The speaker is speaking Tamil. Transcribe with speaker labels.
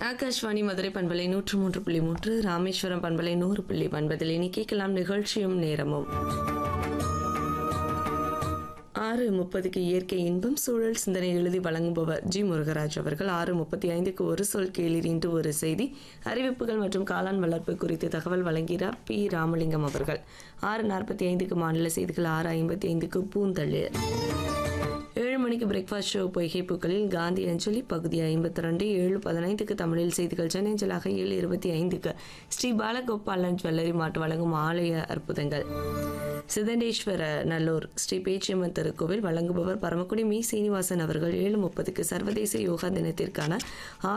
Speaker 1: ஆகாஷ்வாணி மதுரை பண்பலை நூற்று மூன்று புள்ளி மூன்று ராமேஸ்வரம் பண்பலை நூறு புள்ளி ஒன்பதில் இனி கேட்கலாம் நிகழ்ச்சியும் நேரமும் ஆறு முப்பதுக்கு இயற்கை இன்பம் சூழல் சிந்தனை எழுதி வழங்குபவர் ஜி முருகராஜ் அவர்கள் ஆறு முப்பத்தி ஐந்துக்கு ஒரு சொல் கேளிர் இன்று ஒரு செய்தி அறிவிப்புகள் மற்றும் காளான் வளர்ப்பு குறித்து தகவல் வழங்கிறார் பி ராமலிங்கம் அவர்கள் ஆறு நாற்பத்தி ஐந்துக்கு மாநில செய்திகள் ஆறு ஐம்பத்தி ஐந்துக்கு பூந்தளிர் ஏழு மணிக்கு பிரேக்ஃபாஸ்ட் ஷோ பொய்கை பூக்களில் காந்தி அஞ்சலி பகுதி ஐம்பத்தி ரெண்டு ஏழு பதினைந்துக்கு தமிழில் செய்திகள் சென்னைஞ்சலாக ஏழு இருபத்தி ஐந்துக்கு ஸ்ரீ பாலகோபாலன் ஜுவல்லரி மாட்டு வழங்கும் ஆலய அற்புதங்கள் சிதண்டேஸ்வர நல்லூர் ஸ்ரீ பேச்சியம்மன் திருக்கோவில் வழங்குபவர் பரமக்குடி மீ சீனிவாசன் அவர்கள் ஏழு முப்பதுக்கு சர்வதேச யோகா தினத்திற்கான